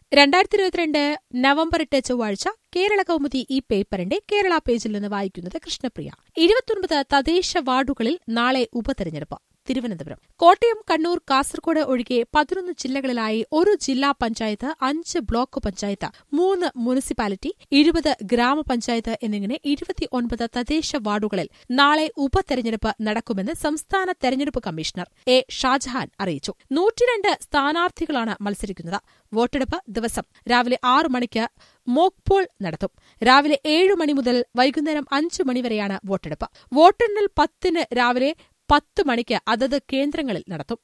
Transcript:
രണ്ടായിരത്തി ഇരുപത്തിരണ്ട് നവംബർ എട്ട് ചൊവ്വാഴ്ച കേരള കൗമുദി ഈ പേപ്പറിന്റെ കേരള പേജിൽ നിന്ന് വായിക്കുന്നത് കൃഷ്ണപ്രിയ ഇരുപത്തൊൻപത് തദ്ദേശ വാർഡുകളിൽ നാളെ ഉപതെരഞ്ഞെടുപ്പ് തിരുവനന്തപുരം കോട്ടയം കണ്ണൂർ കാസർഗോഡ് ഒഴികെ പതിനൊന്ന് ജില്ലകളിലായി ഒരു ജില്ലാ പഞ്ചായത്ത് അഞ്ച് ബ്ലോക്ക് പഞ്ചായത്ത് മൂന്ന് മുനിസിപ്പാലിറ്റി ഇരുപത് ഗ്രാമപഞ്ചായത്ത് എന്നിങ്ങനെ ഇരുപത്തിയൊൻപത് തദ്ദേശ വാർഡുകളിൽ നാളെ ഉപതെരഞ്ഞെടുപ്പ് നടക്കുമെന്ന് സംസ്ഥാന തെരഞ്ഞെടുപ്പ് കമ്മീഷണർ എ ഷാജഹാൻ അറിയിച്ചു നൂറ്റിരണ്ട് സ്ഥാനാർത്ഥികളാണ് മത്സരിക്കുന്നത് വോട്ടെടുപ്പ് ദിവസം രാവിലെ ആറ് മണിക്ക് മോക്ക് പോൾ നടത്തും രാവിലെ ഏഴ് മണി മുതൽ വൈകുന്നേരം അഞ്ച് മണിവരെയാണ് വോട്ടെടുപ്പ് വോട്ടെണ്ണൽ പത്തിന് രാവിലെ പത്ത് മണിക്ക് അതത് കേന്ദ്രങ്ങളിൽ നടത്തും